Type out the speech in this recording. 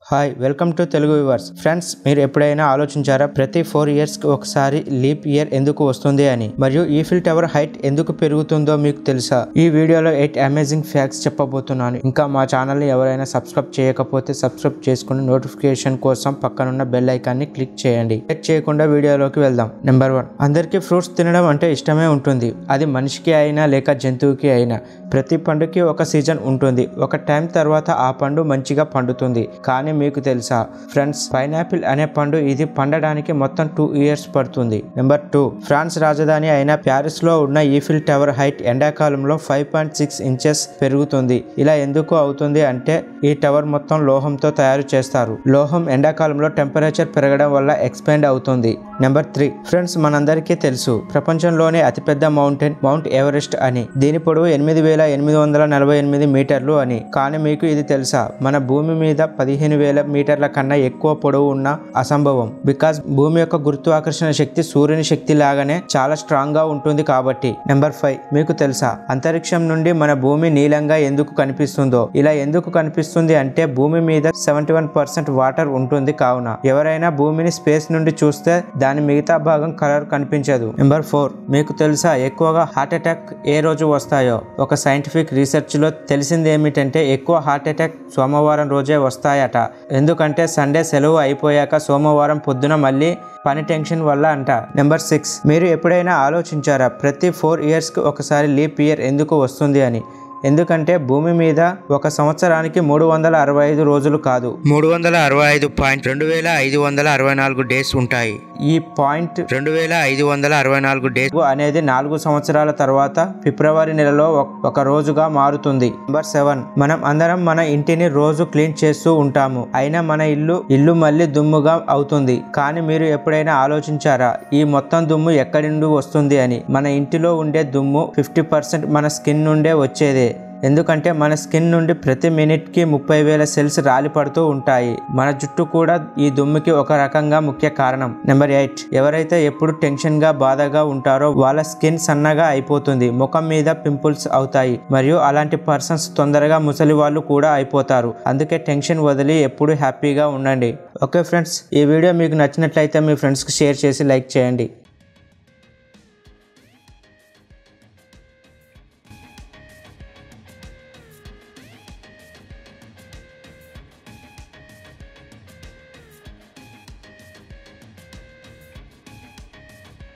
hi welcome to Telugu viewers friends మీరు ఎప్పుడైనా ఆలోచించారా ప్రతి ఫోర్ ఇయర్స్ కి ఒకసారి లీప్ ఇయర్ ఎందుకు వస్తుంది అని మరియు ఈఫిల్ టవర్ హైట్ ఎందుకు పెరుగుతుందో మీకు తెలుసా ఈ వీడియోలో ఎయిట్ అమేజింగ్ ఫ్యాక్ట్స్ చెప్పబోతున్నాను ఇంకా మా ఛానల్ ని ఎవరైనా సబ్స్క్రైబ్ చేయకపోతే సబ్స్క్రైబ్ చేసుకుని నోటిఫికేషన్ కోసం పక్కనున్న బెల్ ఐకాన్ ని క్లిక్ చేయండి లేట్ చేయకుండా వీడియోలోకి వెళ్దాం నెంబర్ వన్ అందరికీ ఫ్రూట్స్ తినడం అంటే ఇష్టమే ఉంటుంది అది మనిషికి అయినా లేక జంతువుకి అయినా ప్రతి పండుకి ఒక సీజన్ ఉంటుంది ఒక టైం తర్వాత ఆ పండు మంచిగా పండుతుంది కానీ మీకు తెలుసా ఫ్రెండ్స్ పైనాపిల్ అనే పండు ఇది పండడానికి మొత్తం టూ ఇయర్స్ పడుతుంది నెంబర్ టూ ఫ్రాన్స్ రాజధాని అయిన ప్యారిస్ లో ఉన్న ఈఫిల్ టవర్ హైట్ ఎండాకాలంలో ఫైవ్ పాయింట్ సిక్స్ ఇంచెస్ పెరుగుతుంది ఇలా ఎందుకు అవుతుంది అంటే ఈ టవర్ మొత్తం లోహంతో తయారు చేస్తారు లోహం ఎండాకాలంలో టెంపరేచర్ పెరగడం వల్ల ఎక్స్పాండ్ అవుతుంది నెంబర్ త్రీ ఫ్రెండ్స్ మనందరికీ తెలుసు ప్రపంచంలోనే అతిపెద్ద మౌంటైన్ మౌంట్ ఎవరెస్ట్ అని దీని పొడవు ఎనిమిది వేల ఎనిమిది వందల నలభై ఎనిమిది మీటర్లు అని కానీ మీకు ఇది తెలుసా మన భూమి మీద పదిహేను వేల మీటర్ల కన్నా ఎక్కువ పొడవు ఉన్న అసంభవం బికాస్ భూమి యొక్క గురుత్వాకర్షణ శక్తి సూర్యుని శక్తి లాగానే చాలా స్ట్రాంగ్ గా ఉంటుంది కాబట్టి నెంబర్ ఫైవ్ మీకు తెలుసా అంతరిక్షం నుండి మన భూమి నీలంగా ఎందుకు కనిపిస్తుందో ఇలా ఎందుకు కనిపిస్తుంది అంటే భూమి మీద సెవెంటీ వన్ పర్సెంట్ వాటర్ ఉంటుంది కావున ఎవరైనా భూమిని స్పేస్ నుండి చూస్తే దాని మిగతా భాగం కలర్ కనిపించదు నెంబర్ ఫోర్ మీకు తెలుసా ఎక్కువగా హార్ట్ అటాక్ ఏ రోజు వస్తాయో ఒక సైంటిఫిక్ రీసెర్చ్ లో తెలిసింది ఏమిటంటే ఎక్కువ హార్ట్ అటాక్ సోమవారం రోజే వస్తాయట ఎందుకంటే సండే సెలవు అయిపోయాక సోమవారం పొద్దున మళ్ళీ పని టెన్షన్ వల్ల అంట నెంబర్ సిక్స్ మీరు ఎప్పుడైనా ఆలోచించారా ప్రతి ఫోర్ ఇయర్స్కి ఒకసారి లీప్ ఇయర్ ఎందుకు వస్తుంది అని ఎందుకంటే భూమి మీద ఒక సంవత్సరానికి మూడు వందల అరవై ఐదు రోజులు కాదు మూడు వందల అరవై ఐదు పాయింట్ రెండు వేల ఐదు వందల అరవై నాలుగు డేస్ ఉంటాయి ఈ పాయింట్ రెండు వేల ఐదు వందల అరవై నాలుగు డేస్ అనేది నాలుగు సంవత్సరాల తర్వాత ఫిబ్రవరి నెలలో ఒక- ఒక రోజుగా మారుతుంది నెంబర్ సెవెన్ మనం అందరం మన ఇంటిని రోజు క్లీన్ చేస్తూ ఉంటాము అయినా మన ఇల్లు ఇల్లు మళ్ళీ దుమ్ముగా అవుతుంది కానీ మీరు ఎప్పుడైనా ఆలోచించారా ఈ మొత్తం దుమ్ము ఎక్కడి నుండి వస్తుంది అని మన ఇంటిలో ఉండే దుమ్ము ఫిఫ్టీ పర్సెంట్ మన స్కిన్ నుండే వచ్చేదే ఎందుకంటే మన స్కిన్ నుండి ప్రతి మినిట్ కి ముప్పై వేల సెల్స్ రాలిపడుతూ ఉంటాయి మన జుట్టు కూడా ఈ దుమ్ముకి ఒక రకంగా ముఖ్య కారణం నెంబర్ ఎయిట్ ఎవరైతే ఎప్పుడు టెన్షన్ గా బాధగా ఉంటారో వాళ్ళ స్కిన్ సన్నగా అయిపోతుంది ముఖం మీద పింపుల్స్ అవుతాయి మరియు అలాంటి పర్సన్స్ తొందరగా ముసలి వాళ్ళు కూడా అయిపోతారు అందుకే టెన్షన్ వదిలి ఎప్పుడు హ్యాపీగా ఉండండి ఓకే ఫ్రెండ్స్ ఈ వీడియో మీకు నచ్చినట్లయితే మీ ఫ్రెండ్స్కి షేర్ చేసి లైక్ చేయండి